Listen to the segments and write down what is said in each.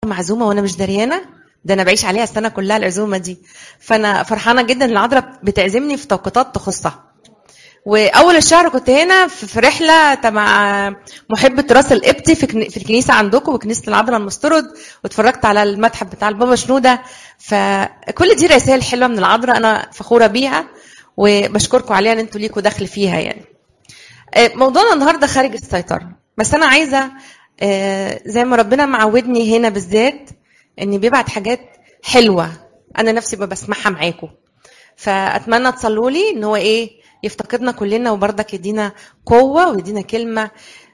معزومه وانا مش دريانه ده انا بعيش عليها السنه كلها العزومه دي فانا فرحانه جدا ان العذراء بتعزمني في توقيتات تخصها واول الشهر كنت هنا في في رحله تبع محب التراث القبطي في كن- في الكنيسه عندكم وكنيسه العذراء المسترد واتفرجت على المتحف بتاع البابا شنوده فكل دي رسائل حلوه من العذراء انا فخوره بيها وبشكركم عليها ان انتوا ليكوا دخل فيها يعني آه، موضوعنا النهارده خارج السيطره بس انا عايزه آه، زي ما ربنا معودني هنا بالذات ان بيبعت حاجات حلوه انا نفسي ببقى بسمعها معاكم فاتمنى تصلوا لي ان هو ايه يفتقدنا كلنا وبرضك يدينا قوه ويدينا كلمه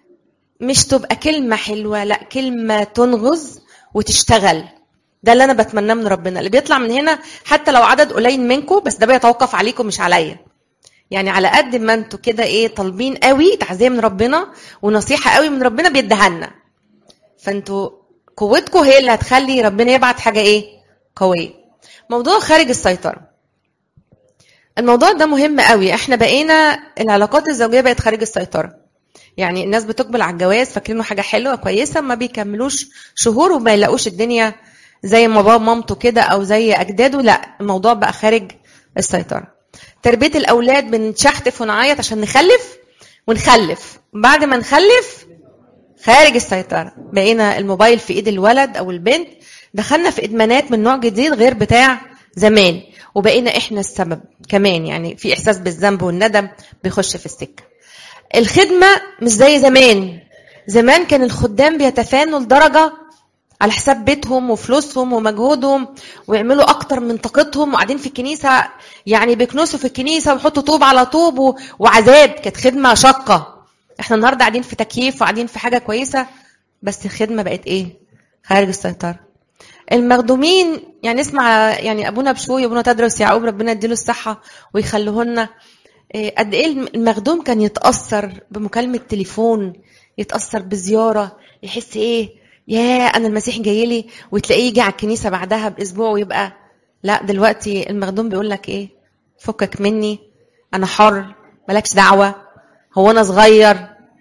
مش تبقى كلمه حلوه لا كلمه تنغز وتشتغل ده اللي انا بتمناه من ربنا اللي بيطلع من هنا حتى لو عدد قليل منكم بس ده بيتوقف عليكم مش عليا يعني على قد ما انتوا كده ايه طالبين قوي تعزيه من ربنا ونصيحه قوي من ربنا بيديها لنا فانتوا قوتكم هي اللي هتخلي ربنا يبعت حاجه ايه قويه موضوع خارج السيطره الموضوع ده مهم قوي احنا بقينا العلاقات الزوجيه بقت خارج السيطره يعني الناس بتقبل على الجواز فاكرينه حاجه حلوه كويسه ما بيكملوش شهور وما يلاقوش الدنيا زي ما بابا مامته كده او زي اجداده لا الموضوع بقى خارج السيطره تربيه الاولاد بنشحتف ونعيط عشان نخلف ونخلف بعد ما نخلف خارج السيطره بقينا الموبايل في ايد الولد او البنت دخلنا في ادمانات من نوع جديد غير بتاع زمان وبقينا احنا السبب كمان يعني في احساس بالذنب والندم بيخش في السكه الخدمه مش زي زمان زمان كان الخدام بيتفانوا لدرجه على حساب بيتهم وفلوسهم ومجهودهم ويعملوا اكتر من طاقتهم وقاعدين في الكنيسه يعني بيكنسوا في الكنيسه ويحطوا طوب على طوب و- وعذاب كانت خدمه شاقه احنا النهارده قاعدين في تكييف وقاعدين في حاجه كويسه بس الخدمه بقت ايه خارج السيطره المخدومين يعني اسمع يعني ابونا بشوي وابونا تدرس يعقوب ربنا يديله الصحه ويخليه لنا إيه، قد ايه المخدوم كان يتاثر بمكالمه تليفون يتاثر بزياره يحس ايه يا انا المسيح جاي لي وتلاقيه يجي على الكنيسه بعدها باسبوع ويبقى لا دلوقتي المخدوم بيقول لك ايه فكك مني انا حر مالكش دعوه هو انا صغير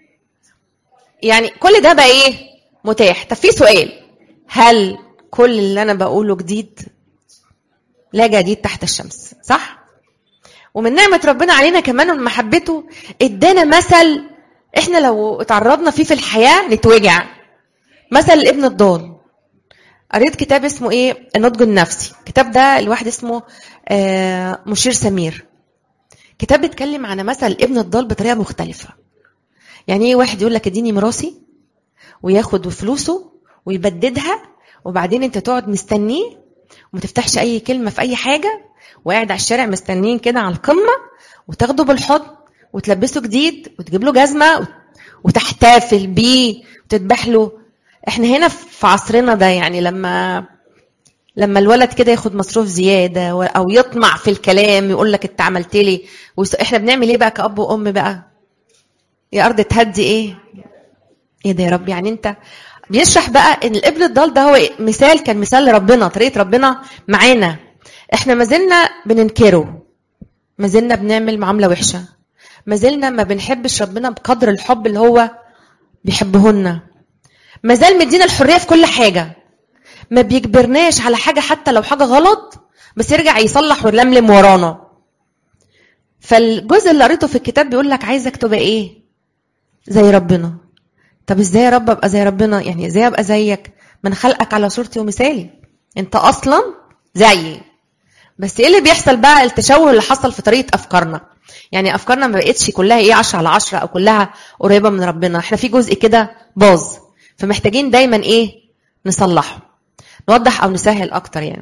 يعني كل ده بقى ايه متاح طب في سؤال هل كل اللي انا بقوله جديد لا جديد تحت الشمس صح ومن نعمة ربنا علينا كمان ومن محبته ادانا مثل احنا لو اتعرضنا فيه في الحياة نتوجع مثل الابن الضال قريت كتاب اسمه ايه النضج النفسي الكتاب ده الواحد اسمه آه مشير سمير كتاب بيتكلم عن مثل الابن الضال بطريقة مختلفة يعني ايه واحد يقول لك اديني مراسي وياخد فلوسه ويبددها وبعدين انت تقعد مستنيه وما تفتحش اي كلمه في اي حاجه وقاعد على الشارع مستنيين كده على القمه وتاخده بالحضن وتلبسه جديد وتجيب له جزمه وتحتفل بيه وتذبح له احنا هنا في عصرنا ده يعني لما لما الولد كده ياخد مصروف زياده و- او يطمع في الكلام يقول لك انت عملت لي وس- احنا بنعمل ايه بقى كاب وام بقى يا ارض تهدي ايه ايه ده يا رب يعني انت بيشرح بقى ان الابن الضال ده هو إيه؟ مثال كان مثال لربنا طريقه ربنا معانا احنا ما زلنا بننكره ما زلنا بنعمل معامله وحشه ما زلنا ما بنحبش ربنا بقدر الحب اللي هو بيحبهن ما زال مدينا الحريه في كل حاجه ما بيجبرناش على حاجه حتى لو حاجه غلط بس يرجع يصلح ويلملم ورانا فالجزء اللي قريته في الكتاب بيقول لك عايزك تبقى ايه زي ربنا طب ازاي يا رب ابقى زي ربنا يعني ازاي ابقى زيك من خلقك على صورتي ومثالي انت اصلا زيي بس ايه اللي بيحصل بقى التشوه اللي حصل في طريقه افكارنا يعني افكارنا ما بقتش كلها ايه 10 على 10 او كلها قريبه من ربنا احنا في جزء كده باظ فمحتاجين دايما ايه نصلحه نوضح او نسهل اكتر يعني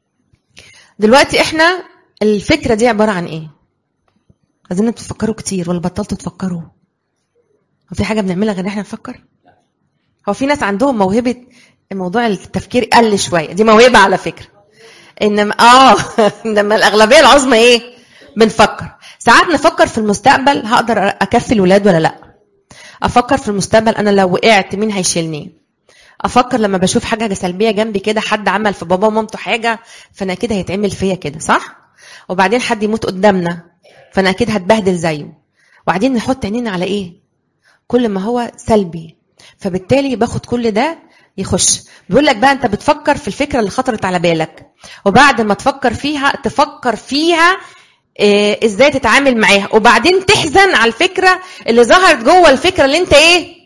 دلوقتي احنا الفكره دي عباره عن ايه عايزين تفكروا كتير ولا بطلتوا تفكروا هو في حاجه بنعملها غير ان احنا نفكر هو في ناس عندهم موهبه موضوع التفكير قل شويه دي موهبه على فكره انما اه انما الاغلبيه العظمى ايه بنفكر ساعات نفكر في المستقبل هقدر اكفي الولاد ولا لا افكر في المستقبل انا لو وقعت مين هيشيلني افكر لما بشوف حاجه سلبيه جنبي كده حد عمل في بابا ومامته حاجه فانا كده هيتعمل فيا كده صح وبعدين حد يموت قدامنا فانا اكيد هتبهدل زيه وبعدين نحط عينينا على ايه كل ما هو سلبي فبالتالي باخد كل ده يخش بيقول لك بقى انت بتفكر في الفكره اللي خطرت على بالك وبعد ما تفكر فيها تفكر فيها إيه ازاي تتعامل معاها وبعدين تحزن على الفكره اللي ظهرت جوه الفكره اللي انت ايه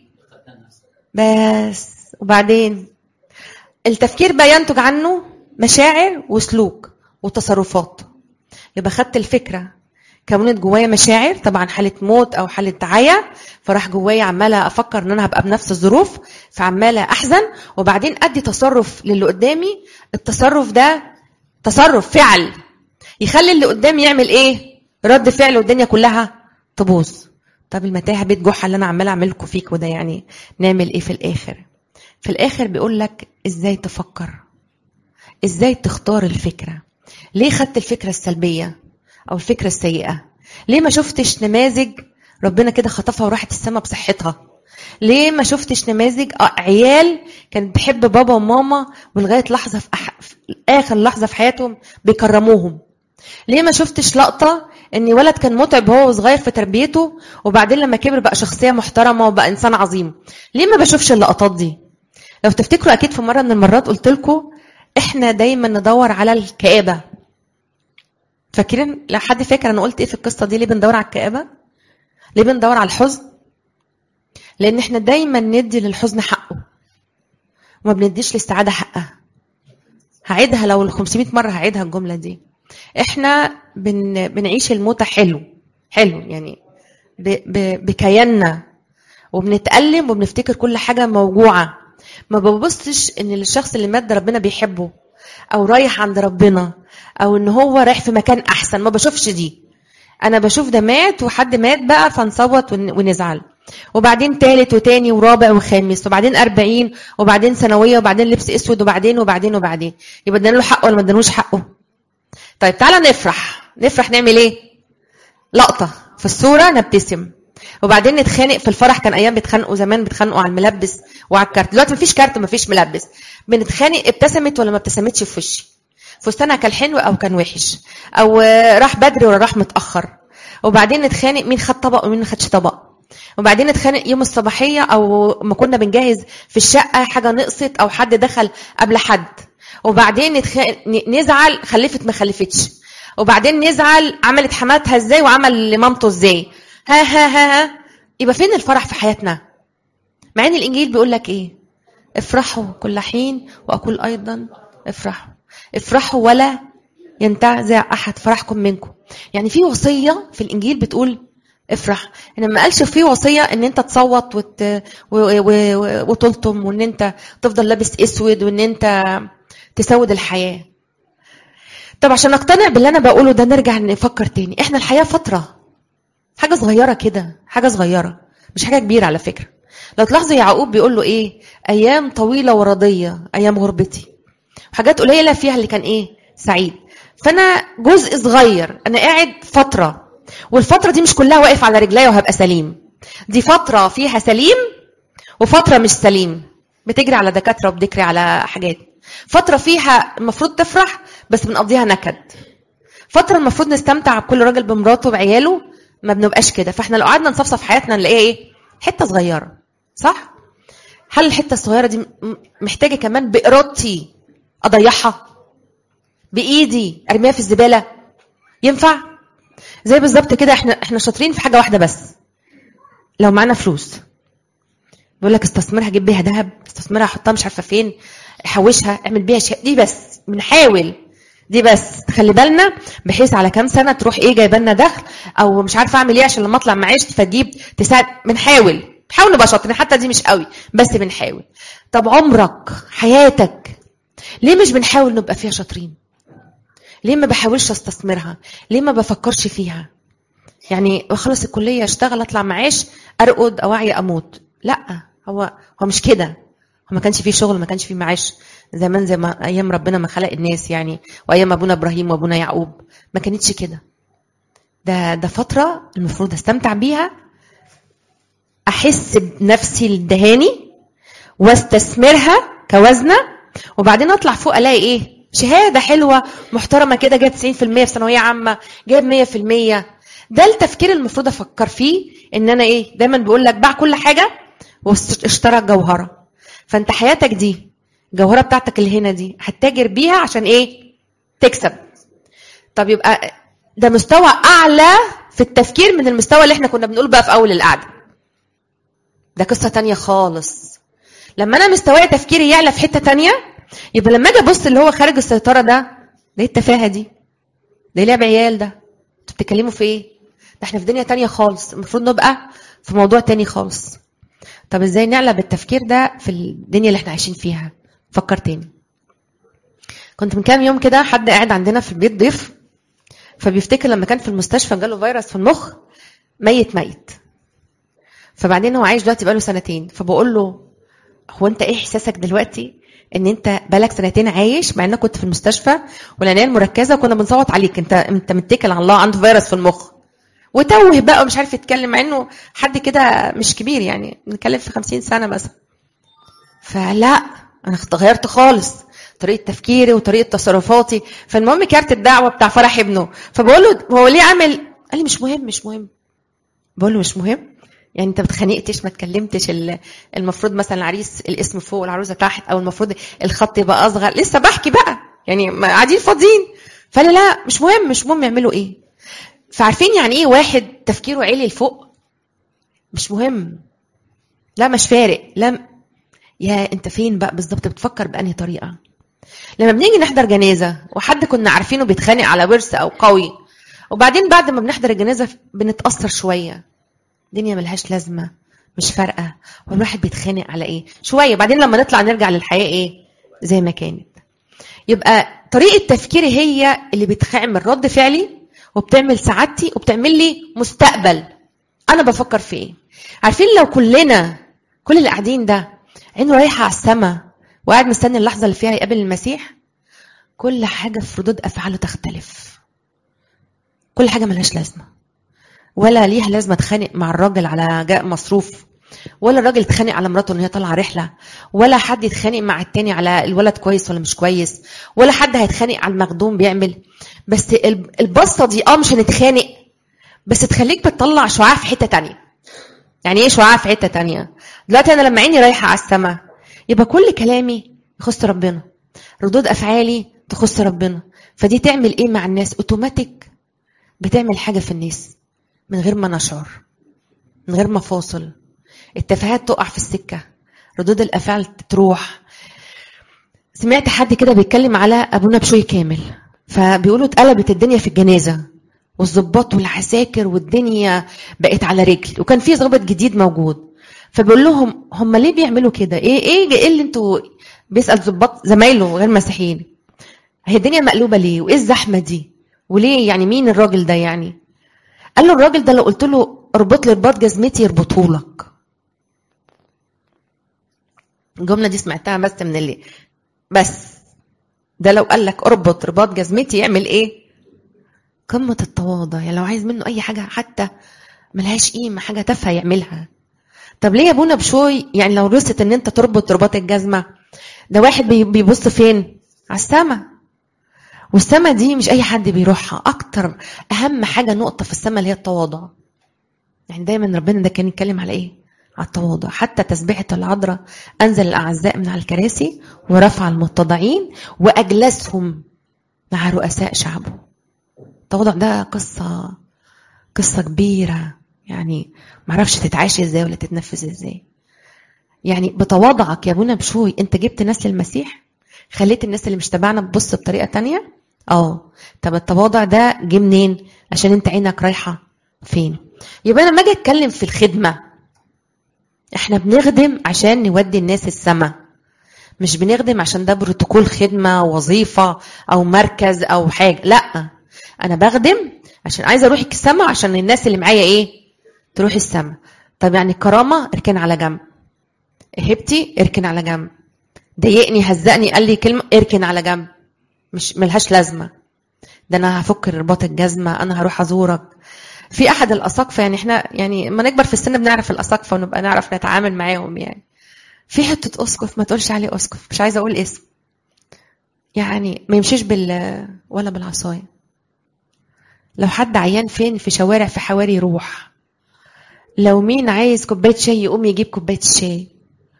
بس وبعدين التفكير بقى ينتج عنه مشاعر وسلوك وتصرفات يبقى خدت الفكره كونت جوايا مشاعر طبعا حاله موت او حاله دعايه فراح جوايا عماله افكر ان انا هبقى بنفس الظروف فعماله احزن وبعدين ادي تصرف للي قدامي التصرف ده تصرف فعل يخلي اللي قدامي يعمل ايه رد فعل والدنيا كلها تبوظ طب المتاهه بيت جحا اللي انا عماله اعملكم فيكوا ده يعني نعمل ايه في الاخر في الاخر بيقول لك ازاي تفكر ازاي تختار الفكره ليه خدت الفكره السلبيه او الفكره السيئه ليه ما شفتش نماذج ربنا كده خطفها وراحت السما بصحتها ليه ما شفتش نماذج عيال كانت بتحب بابا وماما ولغايه لحظه في, أح... في اخر لحظه في حياتهم بيكرموهم ليه ما شفتش لقطه ان ولد كان متعب هو صغير في تربيته وبعدين لما كبر بقى شخصيه محترمه وبقى انسان عظيم ليه ما بشوفش اللقطات دي لو تفتكروا اكيد في مره من المرات قلت لكم احنا دايما ندور على الكآبه فاكرين لو حد فاكر انا قلت ايه في القصه دي ليه بندور على الكآبه ليه بندور على الحزن لان احنا دايما ندي للحزن حقه وما بنديش للسعاده حقها هعيدها لو ال 500 مره هعيدها الجمله دي احنا بن بنعيش الموتة حلو حلو يعني ب ب بكياننا وبنتألم وبنفتكر كل حاجة موجوعة ما ببصش ان الشخص اللي مات ده ربنا بيحبه او رايح عند ربنا او ان هو رايح في مكان احسن ما بشوفش دي انا بشوف ده مات وحد مات بقى فنصوت ونزعل وبعدين تالت وتاني ورابع وخامس وبعدين أربعين وبعدين ثانوية وبعدين لبس اسود وبعدين وبعدين وبعدين يبقى ادينا له حقه ولا ما اديناهوش حقه طيب تعالى نفرح نفرح نعمل ايه لقطة في الصورة نبتسم وبعدين نتخانق في الفرح كان ايام بيتخانقوا زمان بيتخانقوا على الملبس وعلى الكارت دلوقتي مفيش كارت ومفيش ملبس بنتخانق ابتسمت ولا ما ابتسمتش في وشي فستانها كان حلو او كان وحش او راح بدري ولا راح متاخر وبعدين نتخانق مين خد طبق ومين ما خدش طبق وبعدين نتخانق يوم الصباحيه او ما كنا بنجهز في الشقه حاجه نقصت او حد دخل قبل حد وبعدين نتخ... نزعل خلفت ما خلفتش وبعدين نزعل عملت حماتها ازاي وعمل لمامته ازاي ها ها ها ها يبقى فين الفرح في حياتنا مع ان الانجيل بيقول لك ايه افرحوا كل حين واقول ايضا افرحوا افرحوا ولا ينتزع احد فرحكم منكم يعني في وصيه في الانجيل بتقول افرح انا ما قالش في وصيه ان انت تصوت وت... و... و... وتلطم وان انت تفضل لابس اسود وان انت تسود الحياه طب عشان نقتنع باللي انا بقوله ده نرجع نفكر تاني احنا الحياه فتره حاجه صغيره كده حاجه صغيره مش حاجه كبيره على فكره لو تلاحظوا يعقوب بيقول له ايه ايام طويله ورضيه ايام غربتي وحاجات قليله فيها اللي كان ايه سعيد فانا جزء صغير انا قاعد فتره والفتره دي مش كلها واقف على رجلي وهبقى سليم دي فتره فيها سليم وفتره مش سليم بتجري على دكاتره وبتجري على حاجات فتره فيها المفروض تفرح بس بنقضيها نكد فتره المفروض نستمتع بكل راجل بمراته بعياله ما بنبقاش كده فاحنا لو قعدنا نصفصف حياتنا نلاقيها ايه حته صغيره صح هل الحته الصغيره دي محتاجه كمان بارادتي اضيعها بايدي ارميها في الزباله ينفع زي بالظبط كده احنا احنا شاطرين في حاجه واحده بس لو معانا فلوس بيقول لك استثمرها جيب بيها ذهب استثمرها حطها مش عارفه فين حوشها اعمل بيها شيء دي بس بنحاول دي بس خلي بالنا بحيث على كام سنه تروح ايه جايبه لنا دخل او مش عارفه اعمل ايه عشان لما اطلع معاش فتجيب تساعد بنحاول بنحاول نبقى شاطرين حتى دي مش قوي بس بنحاول طب عمرك حياتك ليه مش بنحاول نبقى فيها شاطرين ليه ما بحاولش استثمرها ليه ما بفكرش فيها يعني اخلص الكليه اشتغل اطلع معاش ارقد اوعي اموت لا هو هو مش كده هو ما كانش فيه شغل ما كانش فيه معاش زمان زي ما ايام ربنا ما خلق الناس يعني وايام ابونا ابراهيم وابونا يعقوب ما كانتش كده ده ده فتره المفروض استمتع بيها احس بنفسي الدهاني واستثمرها كوزنه وبعدين اطلع فوق الاقي ايه شهاده حلوه محترمه كده جايب 90% في ثانويه عامه جايب 100% ده التفكير المفروض افكر فيه ان انا ايه دايما بيقول لك باع كل حاجه واشترى جوهره فانت حياتك دي الجوهره بتاعتك اللي هنا دي هتتاجر بيها عشان ايه تكسب طب يبقى ده مستوى اعلى في التفكير من المستوى اللي احنا كنا بنقول بقى في اول القعده ده قصه تانية خالص لما انا مستواي تفكيري يعلى في حته تانية يبقى لما اجي ابص اللي هو خارج السيطره ده ده ايه التفاهه دي ده إيه لعب عيال ده انتوا بتتكلموا في ايه ده احنا في دنيا تانية خالص المفروض نبقى في موضوع تاني خالص طب ازاي نعلى بالتفكير ده في الدنيا اللي احنا عايشين فيها فكر تاني كنت من كام يوم كده حد قاعد عندنا في البيت ضيف فبيفتكر لما كان في المستشفى جاله فيروس في المخ ميت ميت فبعدين هو عايش دلوقتي بقاله سنتين فبقول له هو انت ايه احساسك دلوقتي ان انت بقالك سنتين عايش مع انك كنت في المستشفى والعنايه المركزه وكنا بنصوت عليك انت انت متكل على الله عنده فيروس في المخ وتوه بقى ومش عارف يتكلم مع انه حد كده مش كبير يعني بنتكلم في 50 سنه مثلا فلا انا اتغيرت خالص طريقه تفكيري وطريقه تصرفاتي فالمهم كارت الدعوه بتاع فرح ابنه فبقول له هو ليه عامل قال لي مش مهم مش مهم بقول له مش مهم يعني انت ما اتخانقتش ما اتكلمتش ال- المفروض مثلا العريس الاسم فوق والعروسه تحت او المفروض الخط يبقى اصغر لسه بحكي بقى يعني ما- قاعدين فاضيين فلا لا مش مهم مش مهم يعملوا ايه فعارفين يعني ايه واحد تفكيره عالي لفوق مش مهم لا مش فارق لا يا انت فين بقى بالظبط بتفكر بانهي طريقه لما بنيجي نحضر جنازه وحد كنا عارفينه بيتخانق على ورث او قوي وبعدين بعد ما بنحضر الجنازه بنتاثر شويه الدنيا ملهاش لازمه مش فارقه والواحد بيتخانق على ايه شويه بعدين لما نطلع نرجع للحياه ايه زي ما كانت يبقى طريقه تفكيري هي اللي بتعمل رد فعلي وبتعمل سعادتي وبتعمل لي مستقبل انا بفكر في ايه عارفين لو كلنا كل اللي قاعدين ده عينه رايحه على السماء وقاعد مستني اللحظه اللي فيها يقابل المسيح كل حاجه في ردود افعاله تختلف كل حاجه ملهاش لازمه ولا ليها لازمه اتخانق مع الراجل على جاء مصروف ولا الراجل يتخانق على مراته ان هي طالعه رحله ولا حد يتخانق مع التاني على الولد كويس ولا مش كويس ولا حد هيتخانق على المخدوم بيعمل بس ال- البسطه دي اه مش هنتخانق بس تخليك بتطلع شعاع في حته تانية يعني ايه شعاع في حته تانية دلوقتي انا لما عيني رايحه على السماء يبقى كل كلامي يخص ربنا ردود افعالي تخص ربنا فدي تعمل ايه مع الناس اوتوماتيك بتعمل حاجه في الناس من غير ما نشعر من غير ما فاصل التفاهات تقع في السكه ردود الافعال تروح سمعت حد كده بيتكلم على ابونا بشوي كامل فبيقولوا اتقلبت الدنيا في الجنازه والظباط والعساكر والدنيا بقت على رجل وكان في ظابط جديد موجود فبيقول لهم هم ليه بيعملوا كده ايه ايه ايه اللي انتوا بيسال ظباط زمايله غير مسيحيين هي الدنيا مقلوبه ليه وايه الزحمه دي وليه يعني مين الراجل ده يعني قال له الراجل ده لو قلت له اربط لي رباط جزمتي يربطه لك الجمله دي سمعتها بس من اللي بس ده لو قال لك اربط رباط جزمتي يعمل ايه قمه التواضع يعني لو عايز منه اي حاجه حتى ملهاش قيمه حاجه تافهه يعملها طب ليه يا ابونا بشوي يعني لو رست ان انت تربط رباط الجزمه ده واحد بي- بيبص فين على السما والسما دي مش اي حد بيروحها اكتر اهم حاجه نقطه في السما اللي هي التواضع يعني دايما ربنا ده كان يتكلم على ايه على التواضع حتى تسبيحة العذراء أنزل الأعزاء من على الكراسي ورفع المتضعين وأجلسهم مع رؤساء شعبه التواضع ده قصة قصة كبيرة يعني معرفش تتعاش ازاي ولا تتنفذ ازاي يعني بتواضعك يا ابونا بشوي انت جبت ناس للمسيح خليت الناس اللي مش تبعنا تبص بطريقه تانية اه طب التواضع ده جه منين عشان انت عينك رايحه فين يبقى انا لما اجي اتكلم في الخدمه احنا بنخدم عشان نودي الناس السما مش بنخدم عشان ده بروتوكول خدمه وظيفه او مركز او حاجه لا انا بخدم عشان عايزه اروح السما عشان الناس اللي معايا ايه تروح السما طب يعني الكرامه اركن على جنب هبتي اركن على جنب ضايقني هزقني قال لي كلمه اركن على جنب مش ملهاش لازمه ده انا هفك رباط الجزمه انا هروح ازورك في احد الاساقفه يعني احنا يعني لما نكبر في السن بنعرف الاساقفه ونبقى نعرف نتعامل معاهم يعني في حته اسقف ما تقولش عليه اسقف مش عايزه اقول اسم يعني ما يمشيش بال ولا بالعصايه لو حد عيان فين في شوارع في حواري يروح لو مين عايز كوبايه شاي يقوم يجيب كوبايه الشاي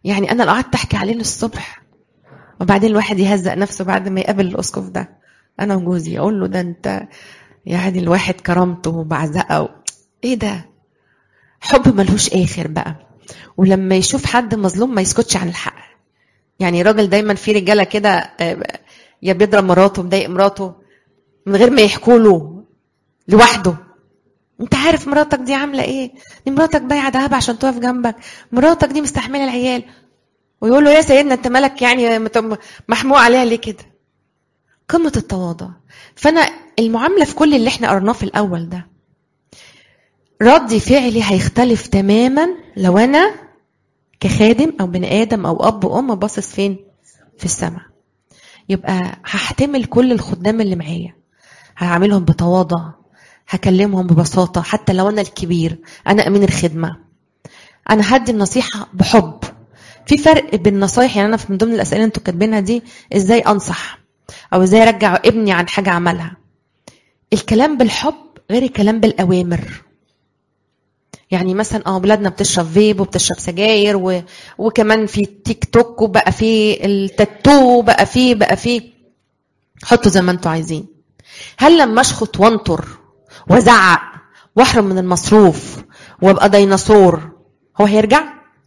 يعني انا لو قعدت احكي عليه للصبح وبعدين الواحد يهزق نفسه بعد ما يقابل الاسقف ده انا وجوزي اقول له ده انت يعني الواحد كرامته وبعزقه و... ايه ده حب ملهوش اخر بقى ولما يشوف حد مظلوم ما يسكتش عن الحق يعني راجل دايما في رجاله كده آه، يا بيضرب مراته مضايق مراته من غير ما يحكوا له لوحده انت عارف مراتك دي عامله ايه دي مراتك بايعه دهب عشان تقف جنبك مراتك دي مستحمله العيال ويقول له يا سيدنا انت مالك يعني مت- محموق عليها ليه كده قمه التواضع فانا المعامله في كل اللي احنا قرناه في الاول ده رد فعلي هيختلف تماما لو انا كخادم او بني ادم او اب وام باصص فين في السماء يبقى هحتمل كل الخدام اللي معايا هعملهم بتواضع هكلمهم ببساطة حتى لو أنا الكبير أنا أمين الخدمة أنا هدي النصيحة بحب في فرق بين النصايح يعني أنا من ضمن الأسئلة اللي أنتوا كاتبينها دي إزاي أنصح أو إزاي أرجع ابني عن حاجة عملها الكلام بالحب غير الكلام بالأوامر يعني مثلا اه ولادنا بتشرب فيب وبتشرب سجاير و... وكمان في تيك توك وبقى في التاتو بقى في بقى في حطوا زي ما انتوا عايزين هل لما اشخط وانطر وازعق واحرم من المصروف وابقى ديناصور هو هيرجع؟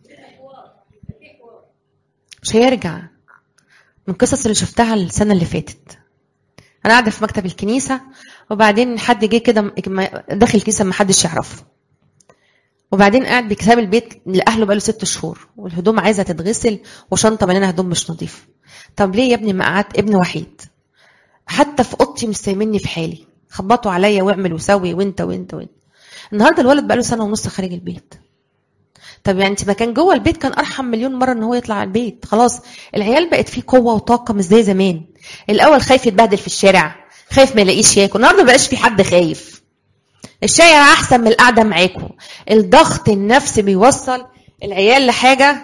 مش هيرجع من القصص اللي شفتها السنه اللي فاتت انا قاعده في مكتب الكنيسه وبعدين حد جه كده م- داخل الكنيسه ما حدش يعرفه وبعدين قاعد بكتاب البيت لاهله بقاله ست شهور والهدوم عايزه تتغسل وشنطه مليانه هدوم مش نظيفه طب ليه يا ابني ما قعدت ابن وحيد حتى في اوضتي مش سايبني في حالي خبطوا عليا واعمل وسوي وانت وانت وانت النهارده الولد بقاله سنه ونص خارج البيت طب يعني انت ما كان جوه البيت كان ارحم مليون مره ان هو يطلع على البيت خلاص العيال بقت فيه قوه وطاقه مش زي زمان الاول خايف يتبهدل في الشارع خايف ما يلاقيش ياكل النهارده ما بقاش في حد خايف الشارع احسن من القعده معاكم الضغط النفسي بيوصل العيال لحاجه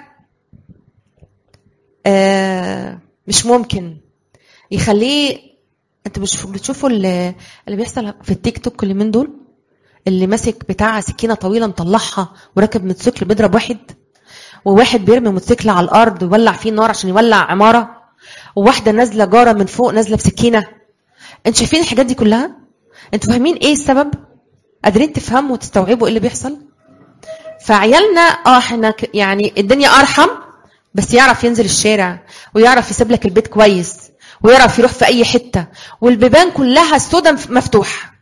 آه مش ممكن يخليه انتوا مش بتشوفوا اللي اللي بيحصل في التيك توك اليومين دول اللي ماسك بتاع سكينه طويله مطلعها وراكب موتوسيكل بيضرب واحد وواحد بيرمي موتوسيكل على الارض ويولع فيه نار عشان يولع عماره وواحده نازله جاره من فوق نازله بسكينه انتوا شايفين الحاجات دي كلها انتوا فاهمين ايه السبب قادرين تفهموا وتستوعبوا ايه اللي بيحصل فعيالنا اه احنا ك- يعني الدنيا ارحم بس يعرف ينزل الشارع ويعرف يسيب لك البيت كويس ويعرف يروح في اي حته والبيبان كلها السودا مف- مفتوحه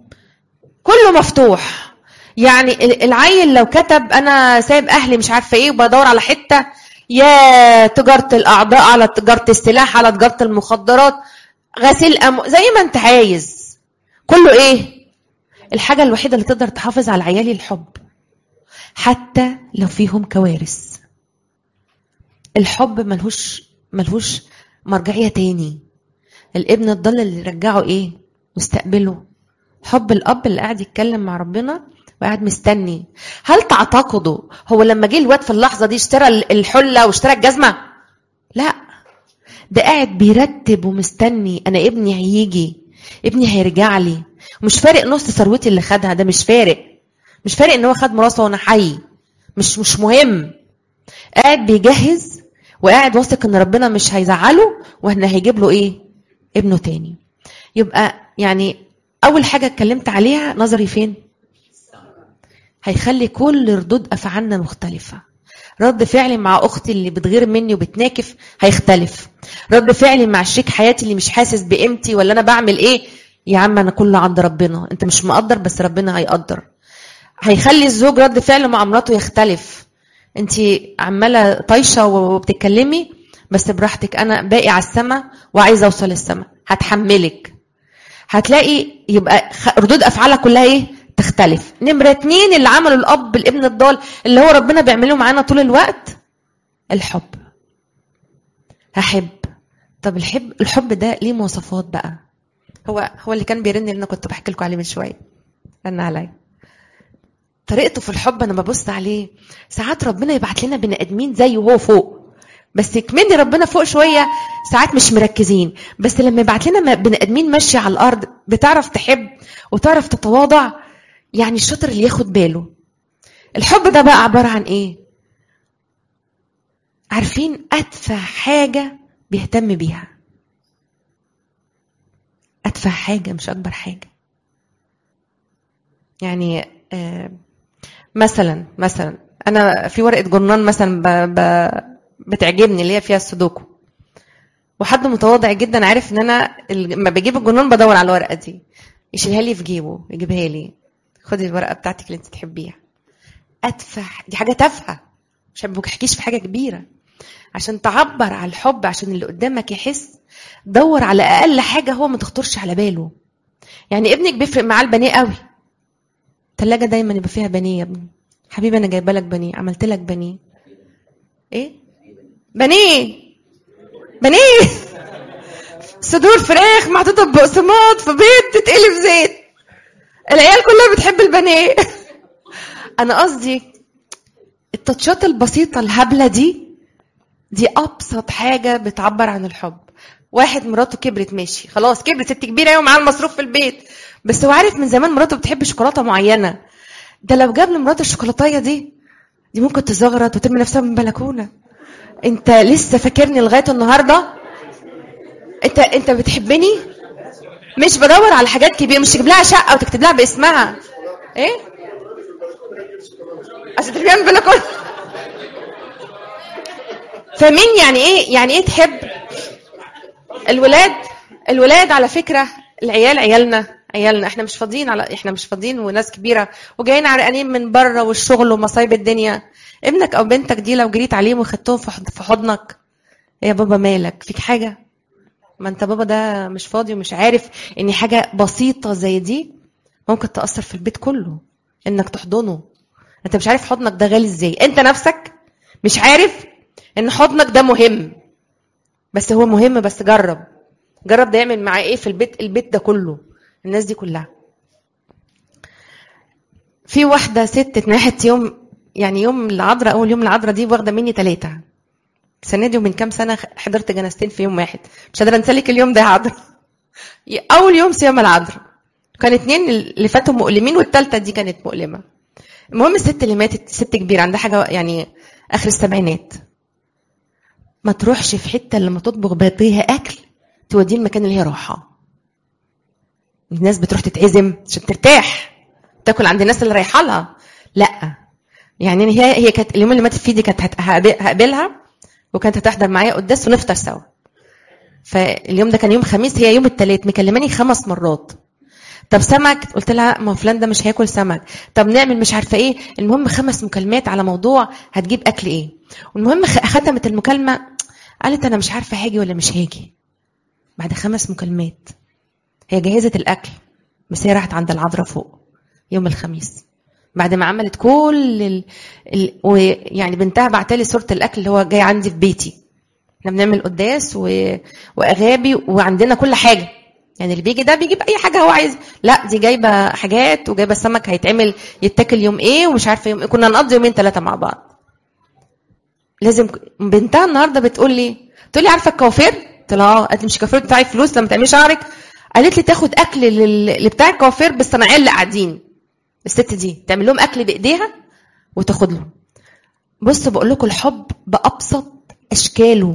كله مفتوح يعني ال- العيل لو كتب انا سايب اهلي مش عارفه ايه وبدور على حته يا تجاره الاعضاء على تجاره السلاح على تجاره المخدرات غسيل أم... زي ما انت عايز كله ايه الحاجه الوحيده اللي تقدر تحافظ على عيالي الحب حتى لو فيهم كوارث الحب ملهوش ملهوش مرجعيه تاني الابن الضال اللي يرجعه ايه مستقبله حب الاب اللي قاعد يتكلم مع ربنا وقاعد مستني هل تعتقدوا هو لما جه الواد في اللحظه دي اشترى الحله واشترى الجزمه لا ده قاعد بيرتب ومستني انا ابني هيجي ابني هيرجع لي مش فارق نص ثروتي اللي خدها ده مش فارق مش فارق ان هو خد مراسه وانا حي مش مش مهم قاعد بيجهز وقاعد واثق ان ربنا مش هيزعله وان هيجيب له ايه ابنه تاني يبقى يعني اول حاجه اتكلمت عليها نظري فين هيخلي كل ردود افعالنا مختلفه رد فعلي مع اختي اللي بتغير مني وبتناكف هيختلف رد فعلي مع شريك حياتي اللي مش حاسس بقيمتي ولا انا بعمل ايه يا عم انا كله عند ربنا انت مش مقدر بس ربنا هيقدر هيخلي الزوج رد فعله مع مراته يختلف انت عماله طايشه وبتتكلمي بس براحتك انا باقي على السما وعايزه اوصل للسما هتحملك هتلاقي يبقى خ- ردود افعالها كلها ايه تختلف نمرة اتنين اللي عمله الاب الابن الضال اللي هو ربنا بيعمله معانا طول الوقت الحب هحب طب الحب الحب ده ليه مواصفات بقى هو هو اللي كان بيرن اللي انا كنت بحكي لكم عليه من شويه رن عليا طريقته في الحب انا ببص عليه ساعات ربنا يبعت لنا بني ادمين زيه وهو فوق بس كمان ربنا فوق شويه ساعات مش مركزين بس لما يبعت لنا م- بني ادمين ماشيه على الارض بتعرف تحب وتعرف تتواضع يعني الشاطر اللي ياخد باله الحب ده بقى عباره عن ايه عارفين ادفع حاجه بيهتم بيها ادفع حاجه مش اكبر حاجه يعني آه مثلا مثلا انا في ورقه جرنان مثلا ب... ب... بتعجبني اللي هي فيها السودوكو وحد متواضع جدا عارف ان انا لما بجيب الجرنان بدور على الورقه دي يشيلها لي في جيبه يجيبها لي خدي الورقه بتاعتك اللي انت تحبيها ادفع دي حاجه تافهه مش ما بحكيش في حاجه كبيره عشان تعبر على الحب عشان اللي قدامك يحس دور على اقل حاجه هو ما تخطرش على باله يعني ابنك بيفرق معاه البانيه قوي الثلاجه دايما يبقى فيها بانيه يا ابني حبيبي انا جايبه لك بانيه عملت لك بانيه ايه بانيه بانيه صدور فراخ محطوطه ببقسماط في بيض تتقلي في زيت العيال كلها بتحب البانيه انا قصدي التاتشات البسيطه الهبله دي دي ابسط حاجه بتعبر عن الحب واحد مراته كبرت ماشي خلاص كبرت ست كبيره ايوه معاه المصروف في البيت بس هو عارف من زمان مراته بتحب شوكولاته معينه ده لو جاب لمراته الشوكولاتايه دي دي ممكن تزغرط وترمي نفسها من بلكونه انت لسه فاكرني لغايه النهارده انت انت بتحبني مش بدور على حاجات كبيره مش تجيب لها شقه وتكتب لها باسمها ايه عشان ترميها من البلكونه فمين يعني ايه يعني ايه تحب الولاد الولاد على فكره العيال عيالنا عيالنا احنا مش فاضيين على احنا مش فاضيين وناس كبيره وجايين عرقانين من بره والشغل ومصايب الدنيا ابنك او بنتك دي لو جريت عليهم وخدتهم في حضنك يا بابا مالك فيك حاجه ما انت بابا ده مش فاضي ومش عارف ان حاجه بسيطه زي دي ممكن تاثر في البيت كله انك تحضنه انت مش عارف حضنك ده غالي ازاي انت نفسك مش عارف ان حضنك ده مهم بس هو مهم بس جرب جرب ده يعمل معاه ايه في البيت البيت ده كله الناس دي كلها في واحدة ست اتنحت يوم يعني يوم العذراء أول يوم العذراء دي واخدة مني ثلاثة السنة دي ومن كام سنة حضرت جنازتين في يوم واحد مش قادرة أنسى لك اليوم ده يا عذراء أول يوم صيام العذراء كان اتنين اللي فاتوا مؤلمين والتالتة دي كانت مؤلمة المهم الست اللي ماتت ست كبيرة عندها حاجة يعني آخر السبعينات ما تروحش في حتة لما تطبخ بيها أكل توديه المكان اللي هي راحة الناس بتروح تتعزم عشان ترتاح تاكل عند الناس اللي رايحه لها لا يعني هي هي كانت اليوم اللي ماتت فيه دي كانت هقابلها وكانت هتحضر معايا قداس ونفطر سوا فاليوم ده كان يوم خميس هي يوم الثلاث مكلماني خمس مرات طب سمك قلت لها ما فلان ده مش هياكل سمك طب نعمل مش عارفه ايه المهم خمس مكالمات على موضوع هتجيب اكل ايه والمهم ختمت المكالمه قالت انا مش عارفه هاجي ولا مش هاجي بعد خمس مكالمات هي جهزت الاكل بس هي راحت عند العذراء فوق يوم الخميس بعد ما عملت كل ال... ال... ويعني بنتها بعتلي صوره الاكل اللي هو جاي عندي في بيتي احنا بنعمل قداس و... واغابي وعندنا كل حاجه يعني اللي بيجي ده بيجيب اي حاجه هو عايز لا دي جايبه حاجات وجايبه السمك هيتعمل يتاكل يوم ايه ومش عارفه يوم ايه كنا نقضي يومين ثلاثه مع بعض لازم بنتها النهارده بتقول لي تقول لي عارفه الكوافير قلت لها اه قالت لي مش الكوافير بتاعي فلوس لما تعملي شعرك قالت لي تاخد اكل لل... بتاع الكوافير بالصناعيه اللي قاعدين الست دي تعمل لهم اكل بايديها وتاخد لهم بصوا بقول لكم الحب بابسط اشكاله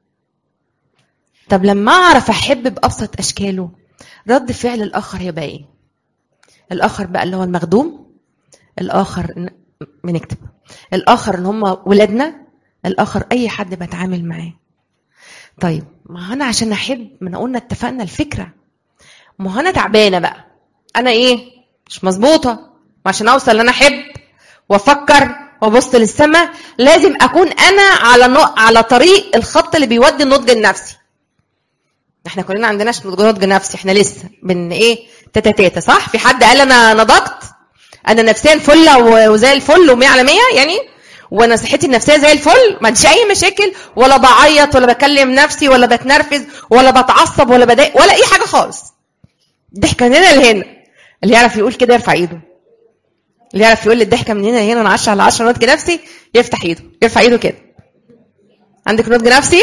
طب لما اعرف احب بابسط اشكاله رد فعل الاخر هيبقى ايه الاخر بقى اللي هو المخدوم الاخر بنكتب الاخر ان هم ولادنا الاخر اي حد بتعامل معاه طيب ما انا عشان احب ما قلنا اتفقنا الفكره ما انا تعبانه بقى انا ايه مش مظبوطه وعشان اوصل ان انا احب وافكر وابص للسماء لازم اكون انا على نو... على طريق الخط اللي بيودي النضج النفسي احنا كلنا عندناش نضج نفسي احنا لسه بن ايه تاتا تاتا صح في حد قال انا نضجت انا نفسيا فله وزي الفل و100 على 100 يعني وانا صحتي النفسيه زي الفل ما عنديش اي مشاكل ولا بعيط ولا بكلم نفسي ولا بتنرفز ولا بتعصب ولا بضايق ولا اي حاجه خالص ضحكه من هنا لهنا اللي يعرف يقول كده يرفع ايده اللي يعرف يقول لي الضحكه من هنا لهنا انا 10 على 10 نضج نفسي يفتح ايده يرفع ايده كده عندك نضج نفسي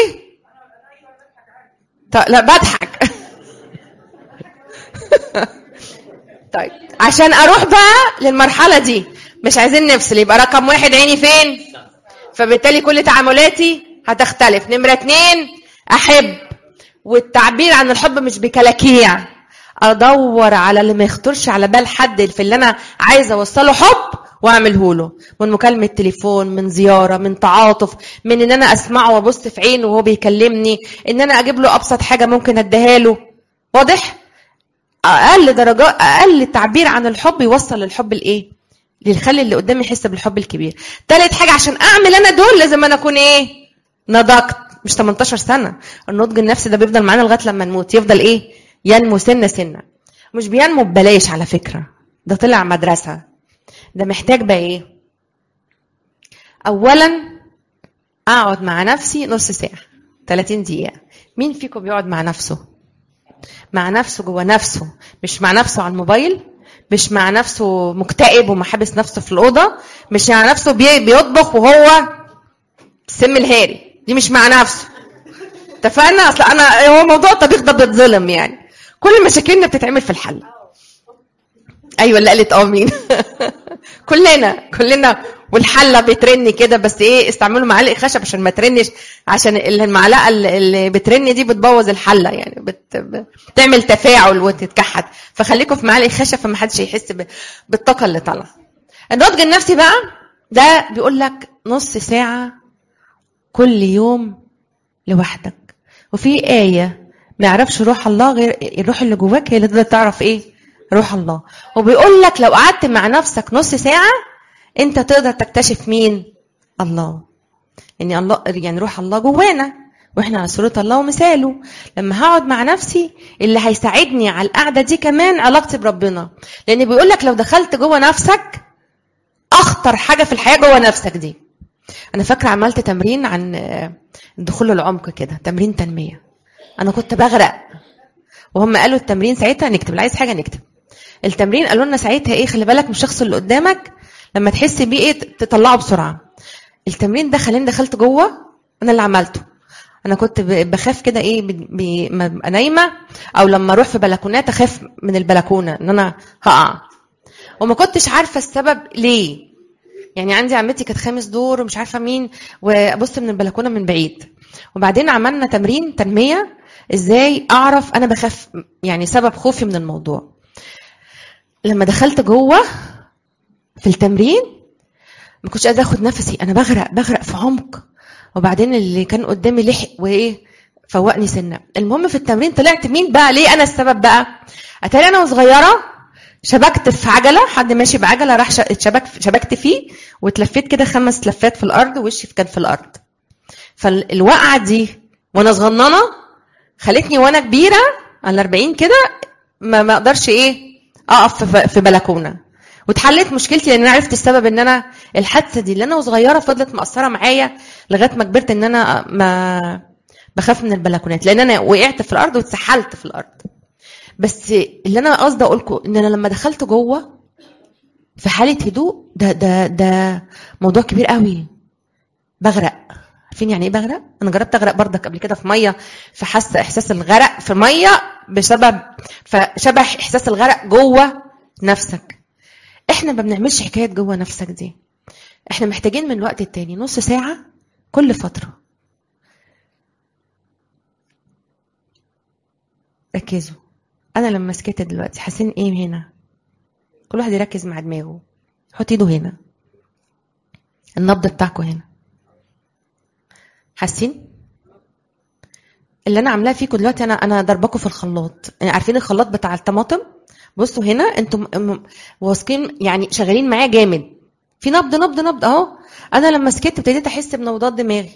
طيب لا بضحك طيب عشان اروح بقى للمرحله دي مش عايزين نفصل يبقى رقم واحد عيني فين فبالتالي كل تعاملاتي هتختلف نمرة اتنين احب والتعبير عن الحب مش بكلاكيع ادور على اللي ما يخطرش على بال حد في اللي انا عايزه اوصله حب واعمله له من مكالمه تليفون من زياره من تعاطف من ان انا اسمعه وابص في عينه وهو بيكلمني ان انا اجيب له ابسط حاجه ممكن اديها له واضح اقل درجات اقل تعبير عن الحب يوصل الحب لايه اللي يخلي اللي قدامي يحس بالحب الكبير تالت حاجه عشان اعمل انا دول لازم انا اكون ايه نضجت مش 18 سنه النضج النفسي ده بيفضل معانا لغايه لما نموت يفضل ايه ينمو سنه سنه مش بينمو ببلاش على فكره ده طلع مدرسه ده محتاج بقى ايه اولا اقعد مع نفسي نص ساعه 30 دقيقه مين فيكم بيقعد مع نفسه مع نفسه جوه نفسه مش مع نفسه على الموبايل مش مع نفسه مكتئب ومحبس نفسه في الاوضه مش مع نفسه بي- بيطبخ وهو سم الهاري دي مش مع نفسه اتفقنا اصل انا هو موضوع الطبيخ ده بيتظلم يعني كل مشاكلنا بتتعمل في الحل ايوه اللي قالت اه مين كلنا كلنا والحله بترن كده بس ايه استعملوا معالق خشب عشان ما ترنش عشان المعلقه اللي اللي بترن دي بتبوظ الحله يعني بت... بتعمل تفاعل وتتكحت فخليكم في معالق خشب فما حدش يحس ب... بالطاقه اللي طالعه النضج النفسي بقى ده بيقول لك نص ساعه كل يوم لوحدك وفي آية ما يعرفش روح الله غير الروح اللي جواك هي اللي تقدر تعرف ايه روح الله وبيقول لك لو قعدت مع نفسك نص ساعة انت تقدر تكتشف مين الله يعني الله يعني روح الله جوانا واحنا على صورة الله ومثاله لما هقعد مع نفسي اللي هيساعدني على القعدة دي كمان علاقتي بربنا لان بيقول لك لو دخلت جوه نفسك اخطر حاجة في الحياة جوه نفسك دي انا فاكره عملت تمرين عن آه، دخول العمق كده تمرين تنميه انا كنت بغرق وهم قالوا التمرين ساعتها نكتب اللي عايز حاجه نكتب التمرين قالوا لنا ساعتها ايه خلي بالك من الشخص اللي قدامك لما تحس بيه ايه تطلعه بسرعه التمرين ده خلاني دخلت جوه انا اللي عملته انا كنت ب- بخاف كده ايه ب- ب- ما ابقى نايمه او لما اروح في بلكونات اخاف من البلكونه ان انا هقع وما كنتش عارفه السبب ليه يعني عندي عمتي كانت خامس دور ومش عارفه مين وابص من البلكونه من بعيد وبعدين عملنا تمرين تنميه ازاي اعرف انا بخاف يعني سبب خوفي من الموضوع لما دخلت جوه في التمرين ما كنتش قادره اخد نفسي انا بغرق بغرق في عمق وبعدين اللي كان قدامي لحق وايه فوقني سنه المهم في التمرين طلعت مين بقى ليه انا السبب بقى اتاري انا وصغيره شبكت في عجله حد ماشي بعجله راح ش- اتشبك شبكت فيه واتلفيت كده خمس لفات في الارض وشي كان في الارض فالوقعه دي وانا صغننه خلتني وانا كبيره على 40 كده ما ما اقدرش ايه اقف في- في بلكونه واتحلت مشكلتي لان انا عرفت السبب ان انا الحادثه دي اللي انا وصغيره فضلت مأثره معايا لغايه ما كبرت ان انا ما بخاف من البلكونات لان انا وقعت في الارض واتسحلت في الارض بس اللي انا قصدي اقول لكم ان انا لما دخلت جوه في حاله هدوء ده ده ده موضوع كبير قوي بغرق عارفين يعني ايه بغرق انا جربت اغرق بردك قبل كده في ميه فحس احساس الغرق في ميه بسبب فشبه احساس الغرق جوه نفسك احنا ما بنعملش حكايه جوه نفسك دي احنا محتاجين من الوقت التاني نص ساعه كل فتره ركزوا انا لما سكت دلوقتي حاسين ايه هنا كل واحد يركز مع دماغه حط ايده هنا النبض بتاعكم هنا حاسين اللي انا عاملاه فيكم دلوقتي انا انا ضرباكم في الخلاط يعني عارفين الخلاط بتاع الطماطم بصوا هنا انتم م- واثقين يعني شغالين معايا جامد في نبض نبض نبض اهو انا لما سكت ابتديت احس بنبضات دماغي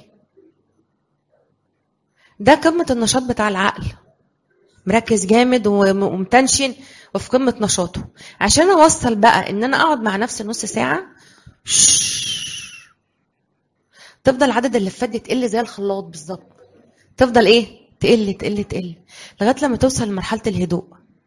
ده قمه النشاط بتاع العقل مركز جامد وم- ومتنشن وفي قمه نشاطه عشان اوصل بقى ان انا اقعد مع نفسي نص ساعه تفضل عدد اللفات دي تقل زي الخلاط بالظبط تفضل ايه تقل تقل تقل لغايه لما توصل لمرحله الهدوء